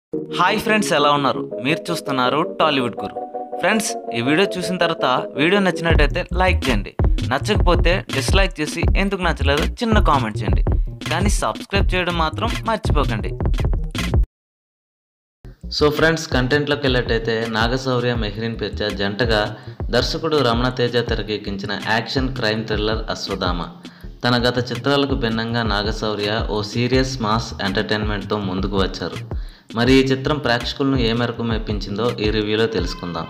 hi friends ఎలా ఉన్నారు మీరు చూస్తున్నారు టాలీవుడ్ గురు ఫ్రెండ్స్ ఈ వీడియో చూసిన తర్వాత వీడియో నచ్చినట్టయితే లైక్ చేయండి నచ్చకపోతే డిస్లైక్ చేసి ఎందుకు నచ్చలేదో చిన్న కామెంట్ చేయండి కానీ సబ్స్క్రైబ్ చేయడం మాత్రం మర్చిపోకండి సో ఫ్రెండ్స్ కంటెంట్లోకి వెళ్ళేటైతే నాగశౌర్య మెహ్రీన్ పిచ్చ జంటగా దర్శకుడు రమణ తేజ తెరకెక్కించిన యాక్షన్ క్రైమ్ థ్రిల్లర్ అశ్వధామ తన గత చిత్రాలకు భిన్నంగా నాగశౌర్య ఓ సీరియస్ మాస్ ఎంటర్టైన్మెంట్తో ముందుకు వచ్చారు మరి ఈ చిత్రం ప్రేక్షకులను ఏ మేరకు మెప్పించిందో ఈ రివ్యూలో తెలుసుకుందాం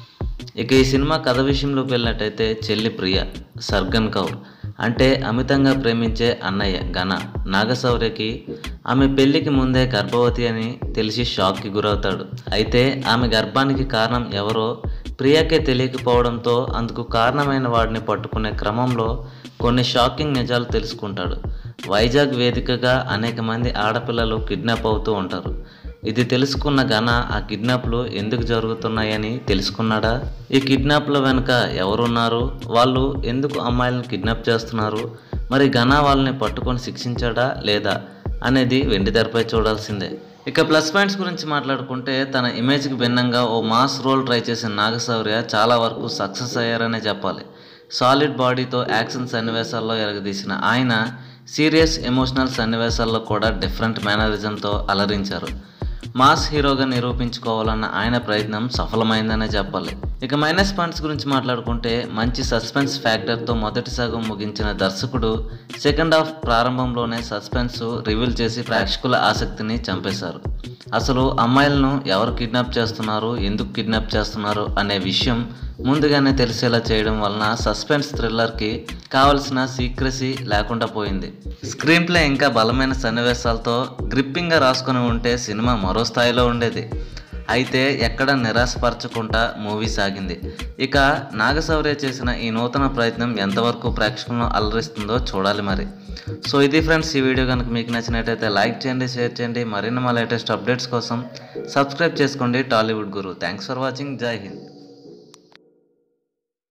ఇక ఈ సినిమా కథ విషయంలోకి వెళ్ళినట్టయితే చెల్లి ప్రియ సర్గన్ కౌర్ అంటే అమితంగా ప్రేమించే అన్నయ్య ఘన నాగశౌర్యకి ఆమె పెళ్లికి ముందే గర్భవతి అని తెలిసి షాక్కి గురవుతాడు అయితే ఆమె గర్భానికి కారణం ఎవరో ప్రియకే తెలియకపోవడంతో అందుకు కారణమైన వాడిని పట్టుకునే క్రమంలో కొన్ని షాకింగ్ నిజాలు తెలుసుకుంటాడు వైజాగ్ వేదికగా అనేక మంది ఆడపిల్లలు కిడ్నాప్ అవుతూ ఉంటారు ఇది తెలుసుకున్న ఘన ఆ కిడ్నాప్లు ఎందుకు జరుగుతున్నాయని తెలుసుకున్నాడా ఈ కిడ్నాప్ల వెనుక ఎవరున్నారు వాళ్ళు ఎందుకు అమ్మాయిలను కిడ్నాప్ చేస్తున్నారు మరి ఘన వాళ్ళని పట్టుకొని శిక్షించాడా లేదా అనేది వెండి తెరపై చూడాల్సిందే ఇక ప్లస్ పాయింట్స్ గురించి మాట్లాడుకుంటే తన ఇమేజ్కి భిన్నంగా ఓ మాస్ రోల్ ట్రై చేసిన నాగశౌర్య చాలా వరకు సక్సెస్ అయ్యారనే చెప్పాలి సాలిడ్ బాడీతో యాక్షన్ సన్నివేశాల్లో ఎరగదీసిన ఆయన సీరియస్ ఎమోషనల్ సన్నివేశాల్లో కూడా డిఫరెంట్ మేనరిజంతో అలరించారు మాస్ హీరోగా నిరూపించుకోవాలన్న ఆయన ప్రయత్నం సఫలమైందనే చెప్పాలి ఇక మైనస్ పాయింట్స్ గురించి మాట్లాడుకుంటే మంచి సస్పెన్స్ ఫ్యాక్టర్తో మొదటి సగం ముగించిన దర్శకుడు సెకండ్ హాఫ్ ప్రారంభంలోనే సస్పెన్స్ రివీల్ చేసి ప్రేక్షకుల ఆసక్తిని చంపేశారు అసలు అమ్మాయిలను ఎవరు కిడ్నాప్ చేస్తున్నారు ఎందుకు కిడ్నాప్ చేస్తున్నారు అనే విషయం ముందుగానే తెలిసేలా చేయడం వలన సస్పెన్స్ థ్రిల్లర్కి కావలసిన సీక్రసీ లేకుండా పోయింది స్క్రీన్ ప్లే ఇంకా బలమైన సన్నివేశాలతో గ్రిప్పింగ్గా రాసుకొని ఉంటే సినిమా మరో స్థాయిలో ఉండేది అయితే ఎక్కడ నిరాశపరచకుండా మూవీ సాగింది ఇక నాగశౌర్య చేసిన ఈ నూతన ప్రయత్నం ఎంతవరకు ప్రేక్షకులను అలరిస్తుందో చూడాలి మరి సో ఇది ఫ్రెండ్స్ ఈ వీడియో కనుక మీకు నచ్చినట్టయితే లైక్ చేయండి షేర్ చేయండి మరిన్ని మా లేటెస్ట్ అప్డేట్స్ కోసం సబ్స్క్రైబ్ చేసుకోండి Tollywood Guru thanks for watching జై హింద్